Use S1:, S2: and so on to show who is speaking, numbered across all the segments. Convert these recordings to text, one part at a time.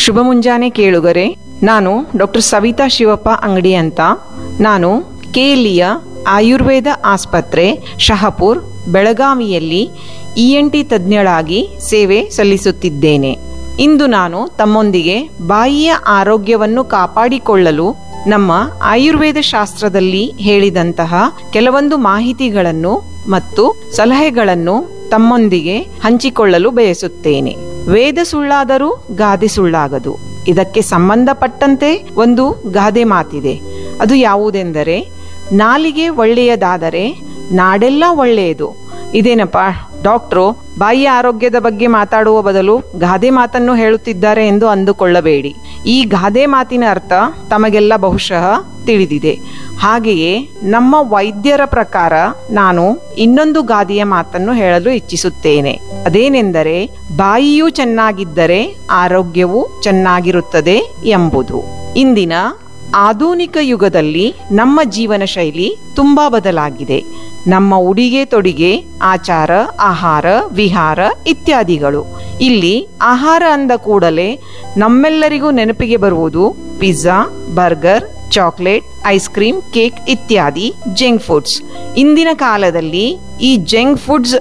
S1: ಶುಭ ಮುಂಜಾನೆ ಕೇಳುಗರೆ ನಾನು ಡಾಕ್ಟರ್ ಸವಿತಾ ಶಿವಪ್ಪ ಅಂಗಡಿ ಅಂತ ನಾನು ಕೇಲಿಯ ಆಯುರ್ವೇದ ಆಸ್ಪತ್ರೆ ಶಹಪುರ್ ಬೆಳಗಾವಿಯಲ್ಲಿ ಇ ಎನ್ ಟಿ ತಜ್ಞಳಾಗಿ ಸೇವೆ ಸಲ್ಲಿಸುತ್ತಿದ್ದೇನೆ ಇಂದು ನಾನು ತಮ್ಮೊಂದಿಗೆ ಬಾಯಿಯ ಆರೋಗ್ಯವನ್ನು ಕಾಪಾಡಿಕೊಳ್ಳಲು ನಮ್ಮ ಆಯುರ್ವೇದ ಶಾಸ್ತ್ರದಲ್ಲಿ ಹೇಳಿದಂತಹ ಕೆಲವೊಂದು ಮಾಹಿತಿಗಳನ್ನು ಮತ್ತು ಸಲಹೆಗಳನ್ನು ತಮ್ಮೊಂದಿಗೆ ಹಂಚಿಕೊಳ್ಳಲು ಬಯಸುತ್ತೇನೆ ವೇದ ಸುಳ್ಳಾದರೂ ಗಾದೆ ಸುಳ್ಳಾಗದು ಇದಕ್ಕೆ ಸಂಬಂಧಪಟ್ಟಂತೆ ಒಂದು ಗಾದೆ ಮಾತಿದೆ ಅದು ಯಾವುದೆಂದರೆ ನಾಲಿಗೆ ಒಳ್ಳೆಯದಾದರೆ ನಾಡೆಲ್ಲ ಒಳ್ಳೆಯದು ಇದೇನಪ್ಪ ಡಾಕ್ಟ್ರು ಬಾಯಿಯ ಆರೋಗ್ಯದ ಬಗ್ಗೆ ಮಾತಾಡುವ ಬದಲು ಗಾದೆ ಮಾತನ್ನು ಹೇಳುತ್ತಿದ್ದಾರೆ ಎಂದು ಅಂದುಕೊಳ್ಳಬೇಡಿ ಈ ಗಾದೆ ಮಾತಿನ ಅರ್ಥ ತಮಗೆಲ್ಲ ಬಹುಶಃ ತಿಳಿದಿದೆ ಹಾಗೆಯೇ ನಮ್ಮ ವೈದ್ಯರ ಪ್ರಕಾರ ನಾನು ಇನ್ನೊಂದು ಗಾದೆಯ ಮಾತನ್ನು ಹೇಳಲು ಇಚ್ಛಿಸುತ್ತೇನೆ ಅದೇನೆಂದರೆ ಬಾಯಿಯೂ ಚೆನ್ನಾಗಿದ್ದರೆ ಆರೋಗ್ಯವೂ ಚೆನ್ನಾಗಿರುತ್ತದೆ ಎಂಬುದು ಇಂದಿನ ಆಧುನಿಕ ಯುಗದಲ್ಲಿ ನಮ್ಮ ಜೀವನ ಶೈಲಿ ತುಂಬಾ ಬದಲಾಗಿದೆ ನಮ್ಮ ಉಡಿಗೆ ತೊಡಿಗೆ ಆಚಾರ ಆಹಾರ ವಿಹಾರ ಇತ್ಯಾದಿಗಳು ಇಲ್ಲಿ ಆಹಾರ ಅಂದ ಕೂಡಲೇ ನಮ್ಮೆಲ್ಲರಿಗೂ ನೆನಪಿಗೆ ಬರುವುದು pizza burger chocolate ice cream cake ಇತ್ಯಾದಿ ಜಂಕ್ ಫುಡ್ಸ್ ಇಂದಿನ ಕಾಲದಲ್ಲಿ ಈ ಜಂಕ್ ಫುಡ್ಸ್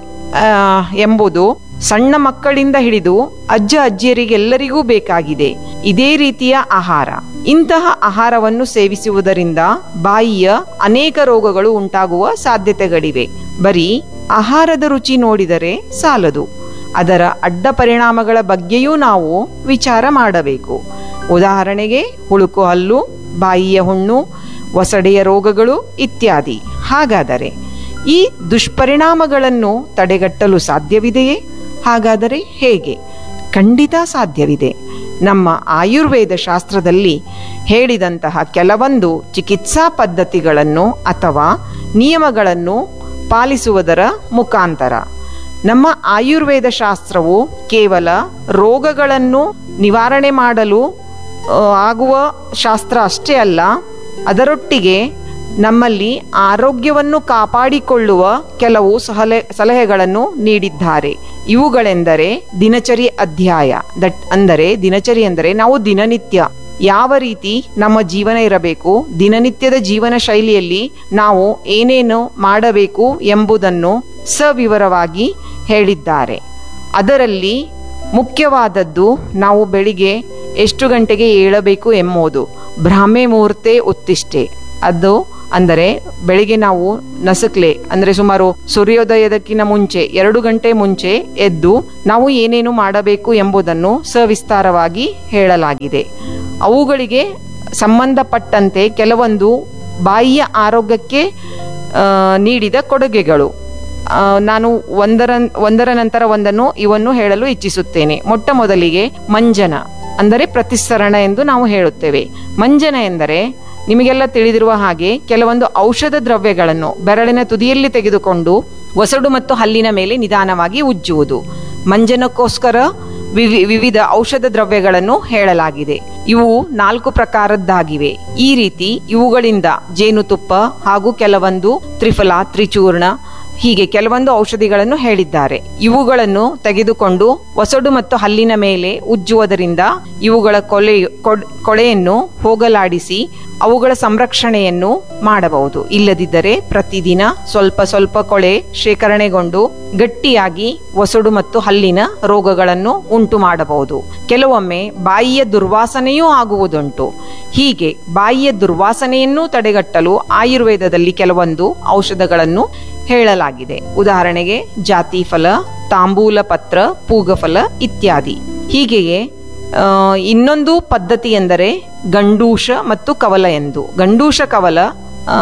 S1: ಎಂಬುದು ಸಣ್ಣ ಮಕ್ಕಳಿಂದ ಹಿಡಿದು ಅಜ್ಜ ಅಜ್ಜಿಯರಿಗೆಲ್ಲರಿಗೂ ಬೇಕಾಗಿದೆ ಇದೇ ರೀತಿಯ ಆಹಾರ ಇಂತಹ ಆಹಾರವನ್ನು ಸೇವಿಸುವುದರಿಂದ ಬಾಯಿಯ ಅನೇಕ ರೋಗಗಳು ಉಂಟಾಗುವ ಸಾಧ್ಯತೆಗಳಿವೆ ಬರೀ ಆಹಾರದ ರುಚಿ ನೋಡಿದರೆ ಸಾಲದು ಅದರ ಅಡ್ಡ ಪರಿಣಾಮಗಳ ಬಗ್ಗೆಯೂ ನಾವು ವಿಚಾರ ಮಾಡಬೇಕು ಉದಾಹರಣೆಗೆ ಹುಳುಕು ಹಲ್ಲು ಬಾಯಿಯ ಹುಣ್ಣು ಒಸಡೆಯ ರೋಗಗಳು ಇತ್ಯಾದಿ ಹಾಗಾದರೆ ಈ ದುಷ್ಪರಿಣಾಮಗಳನ್ನು ತಡೆಗಟ್ಟಲು ಸಾಧ್ಯವಿದೆಯೇ ಹಾಗಾದರೆ ಹೇಗೆ ಖಂಡಿತ ಸಾಧ್ಯವಿದೆ ನಮ್ಮ ಆಯುರ್ವೇದ ಶಾಸ್ತ್ರದಲ್ಲಿ ಹೇಳಿದಂತಹ ಕೆಲವೊಂದು ಚಿಕಿತ್ಸಾ ಪದ್ಧತಿಗಳನ್ನು ಅಥವಾ ನಿಯಮಗಳನ್ನು ಪಾಲಿಸುವುದರ ಮುಖಾಂತರ ನಮ್ಮ ಆಯುರ್ವೇದ ಶಾಸ್ತ್ರವು ಕೇವಲ ರೋಗಗಳನ್ನು ನಿವಾರಣೆ ಮಾಡಲು ಆ, ಆಗುವ ಶಾಸ್ತ್ರ ಅಷ್ಟೇ ಅಲ್ಲ ಅದರೊಟ್ಟಿಗೆ ನಮ್ಮಲ್ಲಿ ಆರೋಗ್ಯವನ್ನು ಕಾಪಾಡಿಕೊಳ್ಳುವ ಕೆಲವು ಸಲಹೆ ಸಲಹೆಗಳನ್ನು ನೀಡಿದ್ದಾರೆ ಇವುಗಳೆಂದರೆ ದಿನಚರಿ ಅಧ್ಯಾಯ ದಟ್ ಅಂದರೆ ದಿನಚರಿ ಎಂದರೆ ನಾವು ದಿನನಿತ್ಯ ಯಾವ ರೀತಿ ನಮ್ಮ ಜೀವನ ಇರಬೇಕು ದಿನನಿತ್ಯದ ಜೀವನ ಶೈಲಿಯಲ್ಲಿ ನಾವು ಏನೇನು ಮಾಡಬೇಕು ಎಂಬುದನ್ನು ಸವಿವರವಾಗಿ ಹೇಳಿದ್ದಾರೆ ಅದರಲ್ಲಿ ಮುಖ್ಯವಾದದ್ದು ನಾವು ಬೆಳಿಗ್ಗೆ ಎಷ್ಟು ಗಂಟೆಗೆ ಏಳಬೇಕು ಎಂಬುದು ಬ್ರಾಹ್ಮೆ ಮುಹೂರ್ತೆ ಉತ್ತಿಷ್ಟೆ ಅದು ಅಂದರೆ ಬೆಳಿಗ್ಗೆ ನಾವು ನಸಕ್ಲೆ ಅಂದರೆ ಸುಮಾರು ಸೂರ್ಯೋದಯದಕ್ಕಿಂತ ಮುಂಚೆ ಎರಡು ಗಂಟೆ ಮುಂಚೆ ಎದ್ದು ನಾವು ಏನೇನು ಮಾಡಬೇಕು ಎಂಬುದನ್ನು ಸವಿಸ್ತಾರವಾಗಿ ಹೇಳಲಾಗಿದೆ ಅವುಗಳಿಗೆ ಸಂಬಂಧಪಟ್ಟಂತೆ ಕೆಲವೊಂದು ಬಾಯಿಯ ಆರೋಗ್ಯಕ್ಕೆ ಆ, ನೀಡಿದ ಕೊಡುಗೆಗಳು ಆ, ನಾನು ಒಂದರ ಒಂದರ ನಂತರ ಒಂದನ್ನು ಇವನ್ನು ಹೇಳಲು ಇಚ್ಛಿಸುತ್ತೇನೆ ಮೊಟ್ಟ ಮೊದಲಿಗೆ ಮಂಜನ ಅಂದರೆ ಪ್ರತಿಸರಣ ಎಂದು ನಾವು ಹೇಳುತ್ತೇವೆ ಮಂಜನ ಎಂದರೆ ನಿಮಗೆಲ್ಲ ತಿಳಿದಿರುವ ಹಾಗೆ ಕೆಲವೊಂದು ಔಷಧ ದ್ರವ್ಯಗಳನ್ನು ಬೆರಳಿನ ತುದಿಯಲ್ಲಿ ತೆಗೆದುಕೊಂಡು ಒಸಡು ಮತ್ತು ಹಲ್ಲಿನ ಮೇಲೆ ನಿಧಾನವಾಗಿ ಉಜ್ಜುವುದು ಮಂಜನಕ್ಕೋಸ್ಕರ ವಿವಿ ವಿವಿಧ ಔಷಧ ದ್ರವ್ಯಗಳನ್ನು ಹೇಳಲಾಗಿದೆ ಇವು ನಾಲ್ಕು ಪ್ರಕಾರದ್ದಾಗಿವೆ ಈ ರೀತಿ ಇವುಗಳಿಂದ ಜೇನುತುಪ್ಪ ಹಾಗೂ ಕೆಲವೊಂದು ತ್ರಿಫಲ ತ್ರಿಚೂರ್ಣ ಹೀಗೆ ಕೆಲವೊಂದು ಔಷಧಿಗಳನ್ನು ಹೇಳಿದ್ದಾರೆ ಇವುಗಳನ್ನು ತೆಗೆದುಕೊಂಡು ಒಸಡು ಮತ್ತು ಹಲ್ಲಿನ ಮೇಲೆ ಉಜ್ಜುವುದರಿಂದ ಇವುಗಳ ಕೊಲೆ ಕೊಡ್- ಕೊಳೆಯನ್ನು ಹೋಗಲಾಡಿಸಿ ಅವುಗಳ ಸಂರಕ್ಷಣೆಯನ್ನು ಮಾಡಬಹುದು ಇಲ್ಲದಿದ್ದರೆ ಪ್ರತಿದಿನ ಸ್ವಲ್ಪ ಸ್ವಲ್ಪ ಕೊಳೆ ಶೇಖರಣೆಗೊಂಡು ಗಟ್ಟಿಯಾಗಿ ಒಸಡು ಮತ್ತು ಹಲ್ಲಿನ ರೋಗಗಳನ್ನು ಉಂಟು ಮಾಡಬಹುದು ಕೆಲವೊಮ್ಮೆ ಬಾಯಿಯ ದುರ್ವಾಸನೆಯೂ ಆಗುವುದುಂಟು ಹೀಗೆ ಬಾಯಿಯ ದುರ್ವಾಸನೆಯನ್ನು ತಡೆಗಟ್ಟಲು ಆಯುರ್ವೇದದಲ್ಲಿ ಕೆಲವೊಂದು ಔಷಧಗಳನ್ನು ಹೇಳಲಾಗಿದೆ ಉದಾಹರಣೆಗೆ ಜಾತಿ ಫಲ ತಾಂಬೂಲ ಪತ್ರ ಪೂಗಫಲ ಇತ್ಯಾದಿ ಹೀಗೆಯೇ ಆ, ಇನ್ನೊಂದು ಪದ್ಧತಿ ಎಂದರೆ ಗಂಡೂಷ ಮತ್ತು ಕವಲ ಎಂದು ಗಂಡೂಷ ಕವಲ ಆ,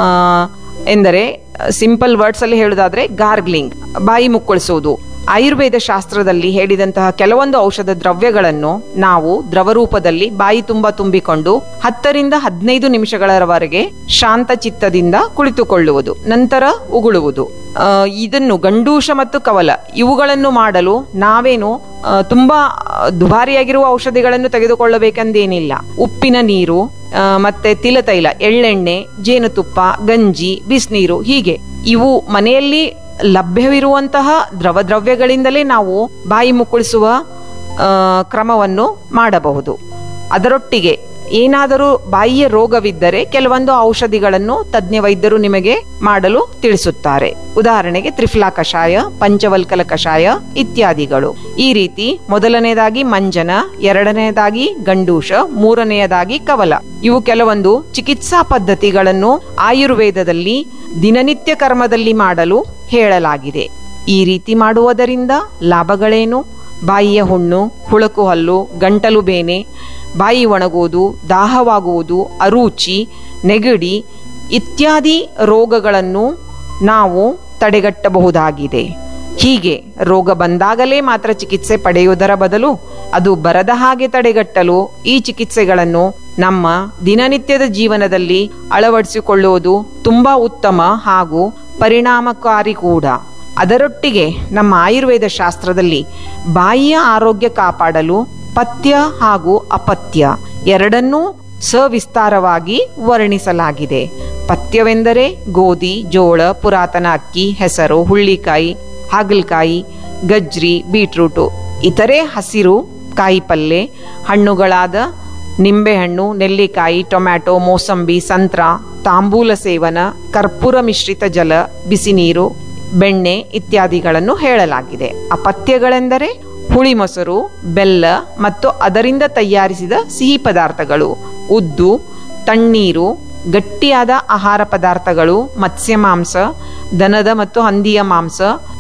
S1: ಎಂದರೆ ಸಿಂಪಲ್ ವರ್ಡ್ಸ್ ಅಲ್ಲಿ ಹೇಳುವುದಾದ್ರೆ ಗಾರ್ಗ್ಲಿಂಗ್ ಬಾಯಿ ಮುಕ್ಕಳಿಸುವುದು ಆಯುರ್ವೇದ ಶಾಸ್ತ್ರದಲ್ಲಿ ಹೇಳಿದಂತಹ ಕೆಲವೊಂದು ಔಷಧ ದ್ರವ್ಯಗಳನ್ನು ನಾವು ದ್ರವ ರೂಪದಲ್ಲಿ ಬಾಯಿ ತುಂಬ ತುಂಬಿಕೊಂಡು ಹತ್ತರಿಂದ ಹದಿನೈದು ನಿಮಿಷಗಳವರೆಗೆ ಶಾಂತ ಚಿತ್ತದಿಂದ ಕುಳಿತುಕೊಳ್ಳುವುದು ನಂತರ ಉಗುಳುವುದು ಆ, ಇದನ್ನು ಗಂಡೂಷ ಮತ್ತು ಕವಲ ಇವುಗಳನ್ನು ಮಾಡಲು ನಾವೇನು ಆ, ತುಂಬಾ ಆ, ದುಬಾರಿಯಾಗಿರುವ ಔಷಧಿಗಳನ್ನು ತೆಗೆದುಕೊಳ್ಳಬೇಕೆಂದೇನಿಲ್ಲ ಉಪ್ಪಿನ ನೀರು ಆ, ಮತ್ತೆ ತಿಲತೈಲ ಎಳ್ಳೆಣ್ಣೆ ಜೇನುತುಪ್ಪ ಗಂಜಿ ಬಿಸಿನೀರು ಹೀಗೆ ಇವು ಮನೆಯಲ್ಲಿ ಲಭ್ಯವಿರುವಂತಹ ದ್ರವ ದ್ರವ್ಯಗಳಿಂದಲೇ ನಾವು ಬಾಯಿ ಮುಕ್ಕಳಿಸುವ ಆ, ಕ್ರಮವನ್ನು ಮಾಡಬಹುದು ಅದರೊಟ್ಟಿಗೆ ಏನಾದರೂ ಬಾಯಿಯ ರೋಗವಿದ್ದರೆ ಕೆಲವೊಂದು ಔಷಧಿಗಳನ್ನು ತಜ್ಞ ವೈದ್ಯರು ನಿಮಗೆ ಮಾಡಲು ತಿಳಿಸುತ್ತಾರೆ ಉದಾಹರಣೆಗೆ ತ್ರಿಫ್ಲಾ ಕಷಾಯ ಪಂಚವಲ್ಕಲ ಕಷಾಯ ಇತ್ಯಾದಿಗಳು ಈ ರೀತಿ ಮೊದಲನೆಯದಾಗಿ ಮಂಜನ ಎರಡನೆಯದಾಗಿ ಗಂಡೂಷ ಮೂರನೆಯದಾಗಿ ಕವಲ ಇವು ಕೆಲವೊಂದು ಚಿಕಿತ್ಸಾ ಪದ್ಧತಿಗಳನ್ನು ಆಯುರ್ವೇದದಲ್ಲಿ ದಿನನಿತ್ಯ ಕರ್ಮದಲ್ಲಿ ಮಾಡಲು ಹೇಳಲಾಗಿದೆ ಈ ರೀತಿ ಮಾಡುವುದರಿಂದ ಲಾಭಗಳೇನು ಬಾಯಿಯ ಹುಣ್ಣು ಹುಳಕು ಹಲ್ಲು ಗಂಟಲು ಬೇನೆ ಬಾಯಿ ಒಣಗುವುದು ದಾಹವಾಗುವುದು ಅರುಚಿ ನೆಗಡಿ ಇತ್ಯಾದಿ ರೋಗಗಳನ್ನು ನಾವು ತಡೆಗಟ್ಟಬಹುದಾಗಿದೆ ಹೀಗೆ ರೋಗ ಬಂದಾಗಲೇ ಮಾತ್ರ ಚಿಕಿತ್ಸೆ ಪಡೆಯುವುದರ ಬದಲು ಅದು ಬರದ ಹಾಗೆ ತಡೆಗಟ್ಟಲು ಈ ಚಿಕಿತ್ಸೆಗಳನ್ನು ನಮ್ಮ ದಿನನಿತ್ಯದ ಜೀವನದಲ್ಲಿ ಅಳವಡಿಸಿಕೊಳ್ಳುವುದು ತುಂಬಾ ಉತ್ತಮ ಹಾಗೂ ಪರಿಣಾಮಕಾರಿ ಕೂಡ ಅದರೊಟ್ಟಿಗೆ ನಮ್ಮ ಆಯುರ್ವೇದ ಶಾಸ್ತ್ರದಲ್ಲಿ ಬಾಯಿಯ ಆರೋಗ್ಯ ಕಾಪಾಡಲು ಪಥ್ಯ ಹಾಗೂ ಅಪಥ್ಯ ಎರಡನ್ನೂ ಸವಿಸ್ತಾರವಾಗಿ ವರ್ಣಿಸಲಾಗಿದೆ ಪಥ್ಯವೆಂದರೆ ಗೋಧಿ ಜೋಳ ಪುರಾತನ ಅಕ್ಕಿ ಹೆಸರು ಹುಳ್ಳಿಕಾಯಿ ಹಾಗಲಕಾಯಿ ಗಜ್ರಿ ಬೀಟ್ರೂಟು ಇತರೆ ಹಸಿರು ಕಾಯಿಪಲ್ಲೆ ಹಣ್ಣುಗಳಾದ ನಿಂಬೆಹಣ್ಣು ನೆಲ್ಲಿಕಾಯಿ ಟೊಮ್ಯಾಟೊ ಮೋಸಂಬಿ ಸಂತ್ರ ತಾಂಬೂಲ ಸೇವನ ಕರ್ಪೂರ ಮಿಶ್ರಿತ ಜಲ ಬಿಸಿ ನೀರು ಬೆಣ್ಣೆ ಇತ್ಯಾದಿಗಳನ್ನು ಹೇಳಲಾಗಿದೆ ಅಪಥ್ಯಗಳೆಂದರೆ ಹುಳಿ ಮೊಸರು ಬೆಲ್ಲ ಮತ್ತು ಅದರಿಂದ ತಯಾರಿಸಿದ ಸಿಹಿ ಪದಾರ್ಥಗಳು ಉದ್ದು ತಣ್ಣೀರು ಗಟ್ಟಿಯಾದ ಆಹಾರ ಪದಾರ್ಥಗಳು ಮತ್ಸ್ಯ ಮಾಂಸ ದನದ ಮತ್ತು ಹಂದಿಯ ಮಾಂಸ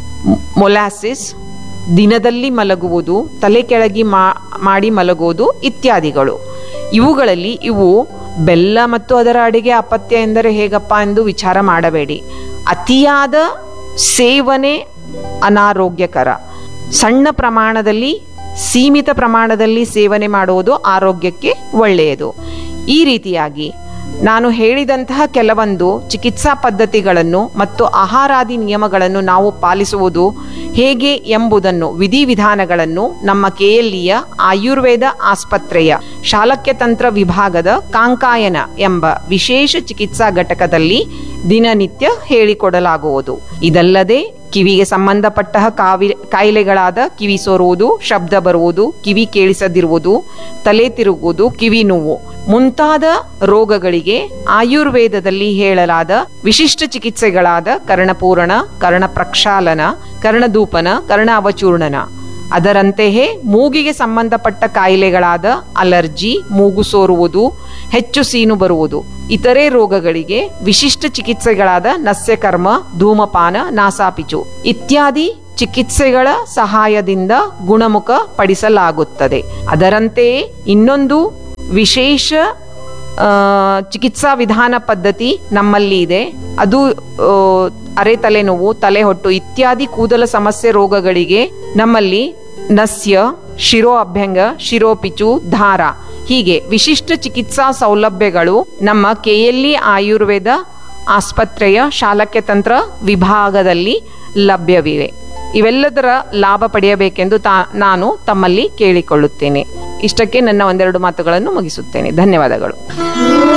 S1: ಮೊಲಾಸಿಸ್ ದಿನದಲ್ಲಿ ಮಲಗುವುದು ತಲೆ ಕೆಳಗಿ ಮಾ- ಮಾಡಿ ಮಲಗುವುದು ಇತ್ಯಾದಿಗಳು ಇವುಗಳಲ್ಲಿ ಇವು ಬೆಲ್ಲ ಮತ್ತು ಅದರ ಅಡಿಗೆ ಅಪತ್ಯ ಎಂದರೆ ಹೇಗಪ್ಪ ಎಂದು ವಿಚಾರ ಮಾಡಬೇಡಿ ಅತಿಯಾದ ಸೇವನೆ ಅನಾರೋಗ್ಯಕರ ಸಣ್ಣ ಪ್ರಮಾಣದಲ್ಲಿ ಸೀಮಿತ ಪ್ರಮಾಣದಲ್ಲಿ ಸೇವನೆ ಮಾಡುವುದು ಆರೋಗ್ಯಕ್ಕೆ ಒಳ್ಳೆಯದು ಈ ರೀತಿಯಾಗಿ ನಾನು ಹೇಳಿದಂತಹ ಕೆಲವೊಂದು ಚಿಕಿತ್ಸಾ ಪದ್ಧತಿಗಳನ್ನು ಮತ್ತು ಆಹಾರಾದಿ ನಿಯಮಗಳನ್ನು ನಾವು ಪಾಲಿಸುವುದು ಹೇಗೆ ಎಂಬುದನ್ನು ವಿಧಿವಿಧಾನಗಳನ್ನು ನಮ್ಮ ಕೆಎಲ್ಇಯ ಆಯುರ್ವೇದ ಆಸ್ಪತ್ರೆಯ ಶಾಲಕ್ಯ ತಂತ್ರ ವಿಭಾಗದ ಕಾಂಕಾಯನ ಎಂಬ ವಿಶೇಷ ಚಿಕಿತ್ಸಾ ಘಟಕದಲ್ಲಿ ದಿನನಿತ್ಯ ಹೇಳಿಕೊಡಲಾಗುವುದು ಇದಲ್ಲದೆ ಕಿವಿಗೆ ಸಂಬಂಧಪಟ್ಟ ಕಾವಿ ಕಾಯಿಲೆಗಳಾದ ಕಿವಿ ಸೋರುವುದು ಶಬ್ದ ಬರುವುದು ಕಿವಿ ಕೇಳಿಸದಿರುವುದು ತಲೆ ತಿರುಗುವುದು ಕಿವಿ ನೋವು ಮುಂತಾದ ರೋಗಗಳಿಗೆ ಆಯುರ್ವೇದದಲ್ಲಿ ಹೇಳಲಾದ ವಿಶಿಷ್ಟ ಚಿಕಿತ್ಸೆಗಳಾದ ಕರ್ಣಪೂರಣ ಕರ್ಣ ಪ್ರಕ್ಷಾಲನ ಕರ್ಣಧೂಪನ ಕರ್ಣ ಅವಚೂರ್ಣನ ಅದರಂತೆಯೇ ಮೂಗಿಗೆ ಸಂಬಂಧಪಟ್ಟ ಕಾಯಿಲೆಗಳಾದ ಅಲರ್ಜಿ ಮೂಗು ಸೋರುವುದು ಹೆಚ್ಚು ಸೀನು ಬರುವುದು ಇತರೆ ರೋಗಗಳಿಗೆ ವಿಶಿಷ್ಟ ಚಿಕಿತ್ಸೆಗಳಾದ ನಸ್ಯಕರ್ಮ ಧೂಮಪಾನ ನಾಸಾಪಿಚು ಇತ್ಯಾದಿ ಚಿಕಿತ್ಸೆಗಳ ಸಹಾಯದಿಂದ ಗುಣಮುಖ ಪಡಿಸಲಾಗುತ್ತದೆ ಅದರಂತೆಯೇ ಇನ್ನೊಂದು ವಿಶೇಷ ಆ, ಚಿಕಿತ್ಸಾ ವಿಧಾನ ಪದ್ಧತಿ ನಮ್ಮಲ್ಲಿ ಇದೆ ಅದು ಆ, ಅರೆ ತಲೆನೋವು ತಲೆಹೊಟ್ಟು ಇತ್ಯಾದಿ ಕೂದಲ ಸಮಸ್ಯೆ ರೋಗಗಳಿಗೆ ನಮ್ಮಲ್ಲಿ ನಸ್ಯ ಶಿರೋ ಅಭ್ಯಂಗ ಶಿರೋಪಿಚು ಧಾರ ಹೀಗೆ ವಿಶಿಷ್ಟ ಚಿಕಿತ್ಸಾ ಸೌಲಭ್ಯಗಳು ನಮ್ಮ ಕೆಎಲ್ಇ ಆಯುರ್ವೇದ ಆಸ್ಪತ್ರೆಯ ಶಾಲಕ್ಯ ತಂತ್ರ ವಿಭಾಗದಲ್ಲಿ ಲಭ್ಯವಿವೆ ಇವೆಲ್ಲದರ ಲಾಭ ಪಡೆಯಬೇಕೆಂದು ತಾ ನಾನು ತಮ್ಮಲ್ಲಿ ಕೇಳಿಕೊಳ್ಳುತ್ತೇನೆ ಇಷ್ಟಕ್ಕೆ ನನ್ನ ಒಂದೆರಡು ಮಾತುಗಳನ್ನು ಮುಗಿಸುತ್ತೇನೆ ಧನ್ಯವಾದಗಳು